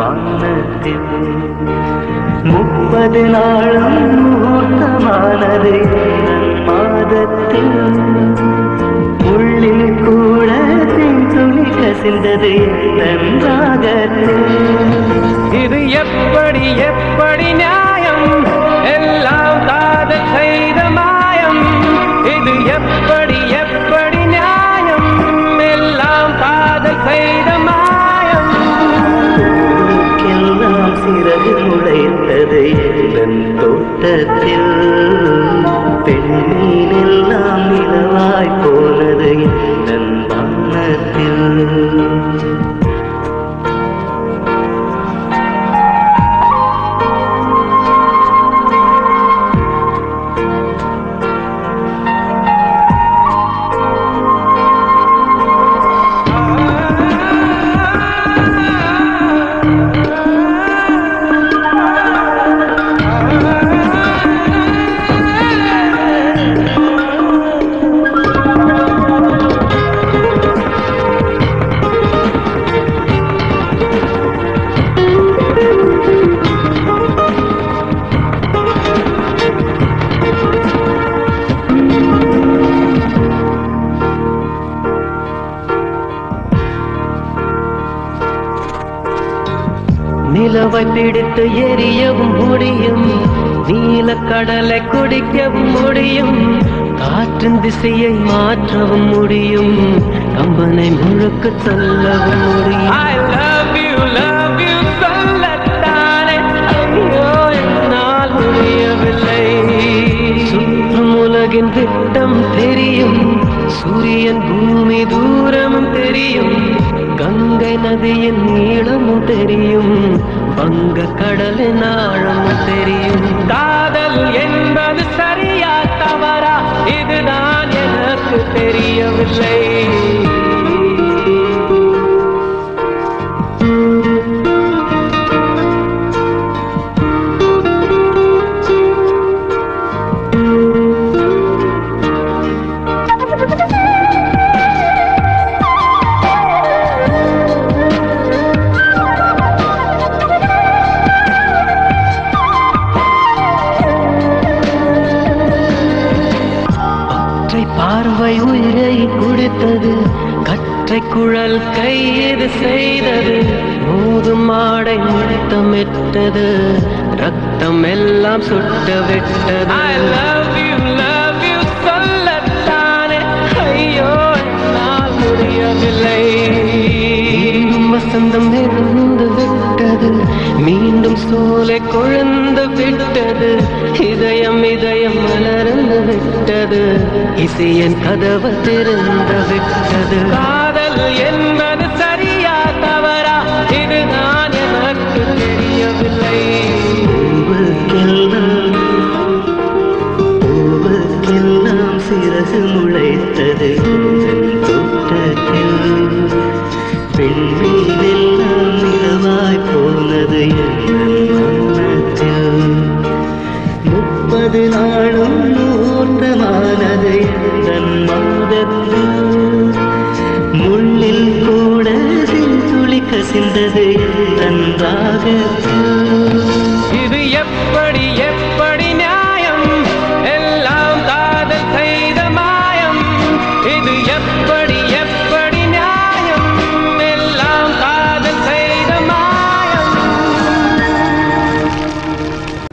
வானத்தில் முப்பது நாளும் முகூர்த்தமானது என் மாதத்தில் உள்ளில் கூட துளி கசிந்தது என் ராகத்தில் இது எப்படி எப்படி நியாயம் எல்லாம் காதல் செய்த மாயம் இது எப்படி எப்படி நியாயம் எல்லாம் காதல் செய்த மாயம் எல்லாம் சிறகு முளைத்தது என் தோட்டத்தில் பெண்மீன் எல்லாம் நிலவாய் போனது என் வானத்தில் நிலவை பிடித்து எரியவும் முடியும் நீல கடலை குடிக்கவும் முடியும் காற்றின் திசையை மாற்றவும் முடியும் கம்பனை முழுக்க சொல்லவும் முடியும் I love you, love you சொல்லத்தானே ஐயோ என்னால் முடியவில்லை சுற்றும் உலகின் விட்டம் தெரியும் சூரியன் பூமி தூரமும் தெரியும் கங்கை நதியின் நீளமும் தெரியும் வங்க கடலின் ஆழமும் தெரியும் காதல் என்பது சரியா தவறா இதுதான் எனக்கு தெரியவில்லை ஒற்றை பார்வை உயிரை குடித்தது கற்றை குழல் கையது செய்தது மோதும் ஆடை முத்தமிட்டது ரத்தம் எல்லாம் சுட்ட விட்டது I love you, love you சொல்லத்தானே ஐயோ என்னால் முடியவில்லை மீண்டும் வசந்தம் இருந்து விட்டது மீண்டும் சோலை கொழுந்து விட்டது இதயம் இதயம் மலர்ந்து விட்டது இசையன் கதவு திறந்து விட்டது காதல் என்பது சரியா தவறா இதுதான் எனக்கு தெரியவில்லை பூவுக்கெல்லாம் பூவுக்கெல்லாம் சிறகு முளைத்தது என் தோட்டத்தில் பெண்மீனெல்லாம் நிலவாய் போனது என் வானத்தில் முப்பது நாளும் நூர்த்தமானது என் மாதத்தில் முள்ளில் கூட துளி கசிந்தது என் ராகத்தில் இது எப்படி